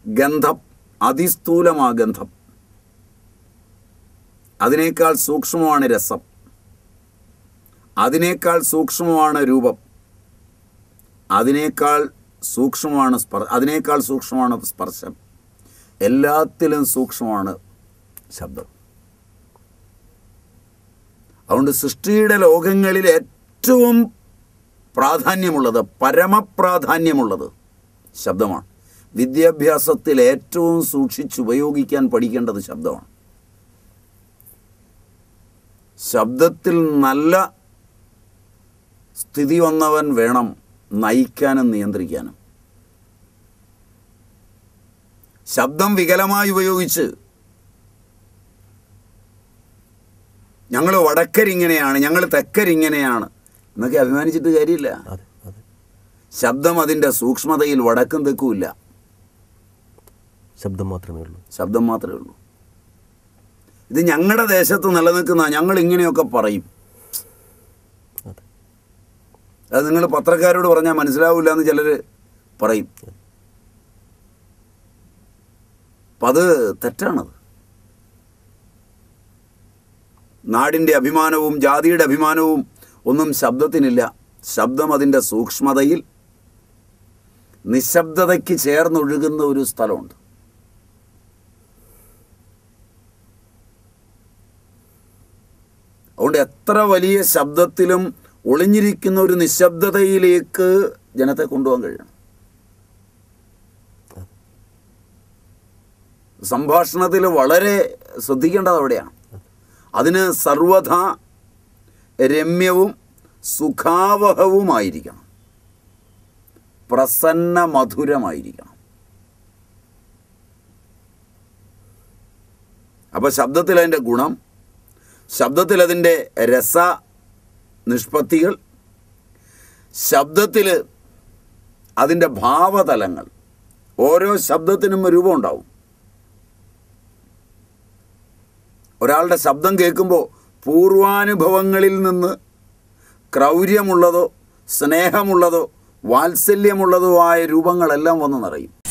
ഗന്ധം അതിസ്ഥൂലമാ ഗന്ധം അതിനേക്കാൾ സൂക്ഷ്മമാണ് രസം അതിനേക്കാൾ സൂക്ഷ്മമാണ് രൂപം അതിനേക്കാൾ സൂക്ഷ്മമാണ് സ്പർ അതിനേക്കാൾ സൂക്ഷ്മമാണ് സ്പർശം എല്ലാത്തിലും സൂക്ഷ്മമാണ് ശബ്ദം അതുകൊണ്ട് സൃഷ്ടിയുടെ ലോകങ്ങളിൽ ഏറ്റവും പ്രാധാന്യമുള്ളത് പരമപ്രാധാന്യമുള്ളത് ശബ്ദമാണ് വിദ്യാഭ്യാസത്തിൽ ഏറ്റവും സൂക്ഷിച്ചുപയോഗിക്കാൻ പഠിക്കേണ്ടത് ശബ്ദമാണ് ശബ്ദത്തിൽ നല്ല സ്ഥിതി വന്നവൻ വേണം നയിക്കാനും നിയന്ത്രിക്കാനും ശബ്ദം വികലമായി ഉപയോഗിച്ച് ഞങ്ങൾ വടക്കരിങ്ങനെയാണ് ഞങ്ങൾ തെക്കരിങ്ങനെയാണ് എന്നൊക്കെ അഭിമാനിച്ചിട്ട് കാര്യമില്ല അതെ അതെ ശബ്ദം അതിൻ്റെ സൂക്ഷ്മതയിൽ വടക്കും തെക്കുമില്ല ശബ്ദം മാത്രമേ ഉള്ളൂ ശബ്ദം മാത്രമേ ഉള്ളൂ ഇത് ഞങ്ങളുടെ ദേശത്ത് നിലനിൽക്കുന്ന ഞങ്ങൾ ഇങ്ങനെയൊക്കെ പറയും അതെ അത് നിങ്ങൾ പത്രക്കാരോട് പറഞ്ഞാൽ മനസ്സിലാവില്ല എന്ന് ചിലർ പറയും അപ്പം അത് തെറ്റാണത് നാടിൻ്റെ അഭിമാനവും ജാതിയുടെ അഭിമാനവും ഒന്നും ശബ്ദത്തിനില്ല ശബ്ദം അതിൻ്റെ സൂക്ഷ്മതയിൽ നിശബ്ദതയ്ക്ക് ചേർന്നൊഴുകുന്ന ഒരു സ്ഥലമുണ്ട് അതുകൊണ്ട് എത്ര വലിയ ശബ്ദത്തിലും ഒളിഞ്ഞിരിക്കുന്ന ഒരു നിശബ്ദതയിലേക്ക് ജനത്തെ കൊണ്ടുപോകാൻ കഴിയണം സംഭാഷണത്തിൽ വളരെ ശ്രദ്ധിക്കേണ്ടത് അവിടെയാണ് അതിന് സർവഥ രമ്യവും സുഖാവഹവുമായിരിക്കണം പ്രസന്ന മധുരമായിരിക്കണം അപ്പോൾ ശബ്ദത്തിൽ അതിൻ്റെ ഗുണം ശബ്ദത്തിൽ അതിൻ്റെ രസ നിഷ്പത്തികൾ ശബ്ദത്തിൽ അതിൻ്റെ ഭാവതലങ്ങൾ ഓരോ ശബ്ദത്തിനും രൂപം ഉണ്ടാവും ഒരാളുടെ ശബ്ദം കേൾക്കുമ്പോൾ പൂർവാനുഭവങ്ങളിൽ നിന്ന് ക്രൗര്യമുള്ളതോ സ്നേഹമുള്ളതോ വാത്സല്യമുള്ളതോ ആയ രൂപങ്ങളെല്ലാം വന്ന് നിറയും